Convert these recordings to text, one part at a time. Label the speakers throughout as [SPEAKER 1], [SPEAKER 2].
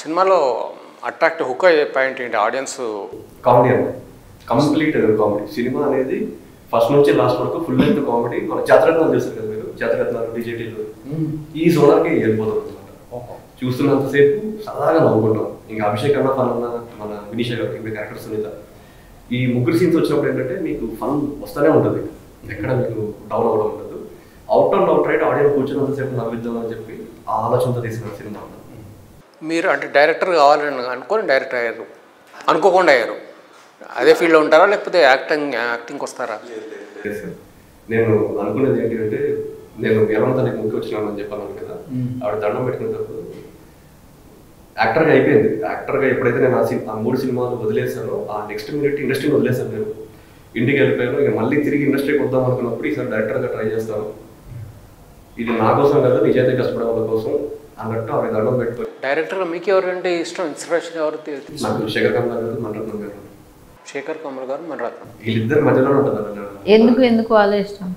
[SPEAKER 1] సినిమాలో attract hook అయ్యే point ఏంటి ఆడియన్స్
[SPEAKER 2] కామెడీ అన్న కంప్లీట్ కామెడీ సినిమా అనేది ఫస్ట్ నుంచి లాస్ట్ వరకు ఫుల్ లెంత్ కామెడీ మన జాతరత్నాలు చేస్తారు కదా మీరు జాతరత్నాలు డిజిటీలు ఈ జోనర్కి వెళ్ళిపోతాం అనమాట చూస్తున్నంతసేపు సరదాగా నవ్వుకుంటాం ఇంకా అభిషేక్ అన్న ఫన్ అన్న మన వినీష గారు ఇంకా క్యారెక్టర్ సునీత ఈ ముగ్గురు సీన్స్ వచ్చినప్పుడు ఏంటంటే మీకు ఫన్ వస్తూనే ఉంటుంది ఎక్కడ మీకు డౌన్ అవ్వడం ఉండదు out and out right audience కూర్చున్నంతసేపు నవ్విద్దాం అని చెప్పి ఆ ఆలోచనతో తీసిన సినిమా అన్న
[SPEAKER 1] మీరు అంటే డైరెక్టర్ కావాలని అనుకొని డైరెక్టర్ అయ్యారు అనుకోకుండా అయ్యారు అదే ఫీల్డ్లో ఉంటారా లేకపోతే యాక్టింగ్ యాక్టింగ్కి వస్తారా
[SPEAKER 2] Yes, sir. నేను అనుకునేది ఏంటి అంటే నేను ఎలా తనకి ముఖ్య వచ్చినానని చెప్పాను కదా ఆవిడ దండం పెట్టుకునేటప్పుడు యాక్టర్గా అయిపోయింది యాక్టర్గా ఎప్పుడైతే నేను ఆ సి- ఆ మూడు సినిమాలు వదిలేసానో ఆ నెక్స్ట్ మినిట్ ఇండస్ట్రీని వదిలేసాను నేను ఇంటికి వెళ్ళిపోయాను ఇక మళ్ళీ తిరిగి ఇండస్ట్రీకి వద్దాం అనుకున్నప్పుడు ఈసారి డైరెక్టర్గా ట్రై చేస్తాను ఇది నా కోసం కాదు నిజాయితీ కష్టపడే వాళ్ళ కోసం అన్నట్టు ఆవిడ దండం పెట్టుకొని
[SPEAKER 1] డైరెక్టర్గా మీకు ఎవరంటే ఇష్టం ఇన్స్పిరేషన్ ఎవరు తీ- తీసుకు-
[SPEAKER 2] నాకు శేఖర్ కమలా గారు మండలం గారు
[SPEAKER 1] శేఖర్ కమల్ గారు మన రత్నం
[SPEAKER 2] వీళ్ళిద్దరు మధ్యలోనే ఉంటున్నారు
[SPEAKER 3] ఎందుకు ఎందుకు వాళ్ళే ఇష్టం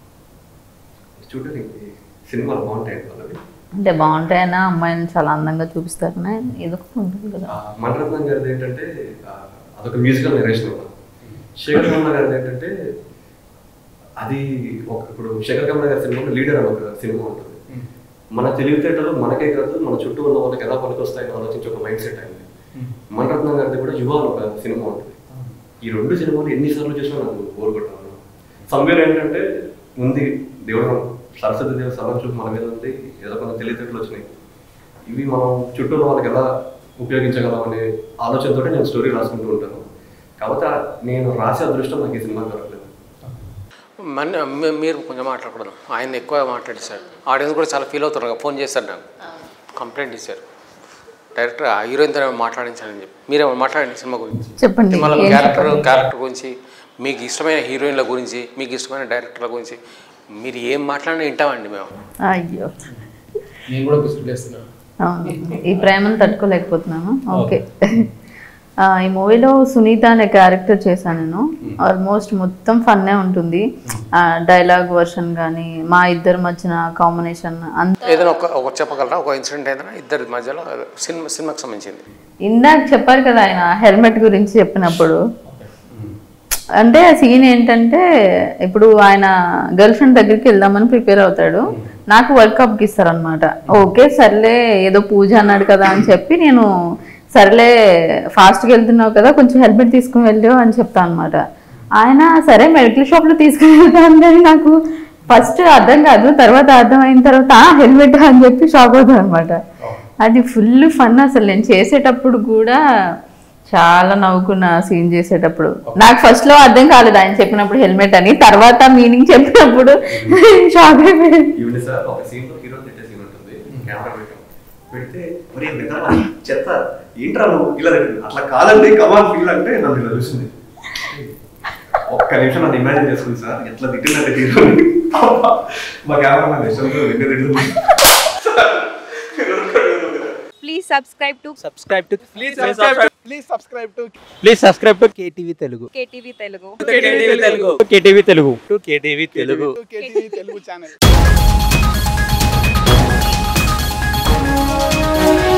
[SPEAKER 2] చూడడానికి సినిమాలు బాగుంటాయి వాళ్ళవి
[SPEAKER 3] అంటే బాగుంటాయనా అమ్మాయిని చాలా అందంగా చూపిస్తారనే ఎందుకు ఉంటుంది కదా
[SPEAKER 2] మణరత్నం గారిది ఏంటంటే ఆ, అదొక మ్యూజికల్ నెరేషన్ శేఖర్ కమల గారిది ఏంటంటే అది ఒక ఇప్పుడు శేఖర్ కమల గారి సినిమాలో లీడర్ అని ఒక సినిమా ఉంటుంది మన తెలివితేటలు మనకే కాదు మన చుట్టూ ఉన్న వాళ్ళకి ఎలా పనికొస్తాయని ఆలోచించి ఒక మైండ్ సెట్ అయింది మణరత్నం గారిది కూడా యువ అని ఒక సినిమా ఉంటుంది ఈ రెండు సినిమాలు ఎన్నిసార్లు చూసినా నాకు బోర్ కొట్టాను సమ్వేర్ ఏంటంటే ఉంది దేవుడు సరస్వతి దేవి సభ చూపు మన మీద ఉంది ఏదో కొంత తెలివితేటలు వచ్చినాయి ఇవి మనం చుట్టూ ఉన్న వాళ్ళకి ఎలా ఉపయోగించగలం అనే ఆలోచనతో నేను స్టోరీ రాసుకుంటూ ఉంటాను కాకపోతే ఆ నేను రాసే అదృష్టం నాకు ఈ సినిమా దొరకలేదు
[SPEAKER 1] మన మీ- మీరు కొంచెం మాట్లాడకూడదు ఆయన ఎక్కువ మాట్లాడేశారు ఆడియన్స్ కూడా చాలా ఫీల్ అవుతారు కదా, ఫోన్ చేశారు నాకు కంప్లైంట్ ఇచ్చారు డైరెక్టర్ ఆ హీరోయిన్తో మాట్లాడించాలని చెప్పి మీరేమో మాట్లాడండి సినిమా గురించి
[SPEAKER 3] చెప్పండి
[SPEAKER 1] సినిమాలో
[SPEAKER 3] ఏం
[SPEAKER 1] క్యారెక్టర్
[SPEAKER 3] చెప్పండి?
[SPEAKER 1] క్యారెక్టర్ గురించి మీకు ఇష్టమైన హీరోయిన్ల గురించి మీకు ఇష్టమైన డైరెక్టర్ల గురించి మీరు ఏం మాట్లాడినా వింటామండి మేము
[SPEAKER 3] అయ్యో
[SPEAKER 4] నేను కూడా గుర్తు చేస్తున్నాను
[SPEAKER 3] అవును ఈ ప్రేమను తట్టుకోలేకపోతున్నాను ఓకే ఆ, ఈ మూవీలో సునీత అనే క్యారెక్టర్ చేశాను నేను ఆల్మోస్ట్ మొత్తం ఫన్నే ఉంటుంది డైలాగ్ వర్షన్ కానీ మా ఇద్దరి మధ్యన కాంబినేషన్ అంత
[SPEAKER 1] ఏదైనా ఒక ఒక చెప్పగలరా ఒక ఇన్సిడెంట్ ఏదైనా ఇద్దరి మధ్యలో సినిమా సినిమాకి సంబంధించింది
[SPEAKER 3] ఇందాక చెప్పారు కదా ఆయన హెల్మెట్ గురించి చెప్పినప్పుడు అంటే ఆ సీన్ ఏంటంటే ఇప్పుడు ఆయన గర్ల్ ఫ్రెండ్ దగ్గరికి వెళ్దామని ప్రిపేర్ అవుతాడు నాకు వర్క్ కప్కి ఇస్తారనమాట ఓకే సర్లే ఏదో పూజ అన్నాడు కదా అని చెప్పి నేను సర్లే ఫాస్ట్గా వెళ్తున్నావు కదా కొంచెం హెల్మెట్ తీసుకుని వెళ్ళు అని చెప్తాను అనమాట ఆయన సరే మెడికల్ షాప్లో తీసుకుని వెళ్తాను కానీ నాకు ఫస్ట్ అర్థం కాదు తర్వాత అర్థం అయిన తర్వాత హెల్మెట్ అని చెప్పి షాక్ అవుతాను అనమాట అది ఫుల్ ఫన్ అసలు నేను చేసేటప్పుడు కూడా చాలా నవ్వుకున్న సీన్ చేసేటప్పుడు నాకు ఫస్ట్ లో అర్థం కాలేదు ఆయన చెప్పినప్పుడు హెల్మెట్ అని తర్వాత మీనింగ్ చెప్పినప్పుడు షాక్ అయిపోయింది
[SPEAKER 2] ఈవిడ సార్ ఒక సీన్ లో హీరో తిట్టే సీన్ ఉంటుంది కెమెరా పెట్టాం పెడితే మరి విధానం చెత్త ఏంట్రా నువ్వు ఇలా తిట్టింది. అట్లా కాదండి కమాన్ ఫీల్ అంటే నన్ను ఇలా చూసింది ఒక్క నిమిషం నన్ను ఇమాజిన్ చేసుకుంది సార్ ఎట్లా తిట్టిందంటే హీరో మా కెమెరా మ్యాన్ ఇష్టంతో రెండు తిడుతుంది
[SPEAKER 5] Please subscribe to
[SPEAKER 6] subscribe to please subscribe please subscribe to please subscribe to KTV Telugu
[SPEAKER 5] KTV Telugu.
[SPEAKER 6] KTV Telugu KTV Telugu to KTV Telugu KTV Telugu channel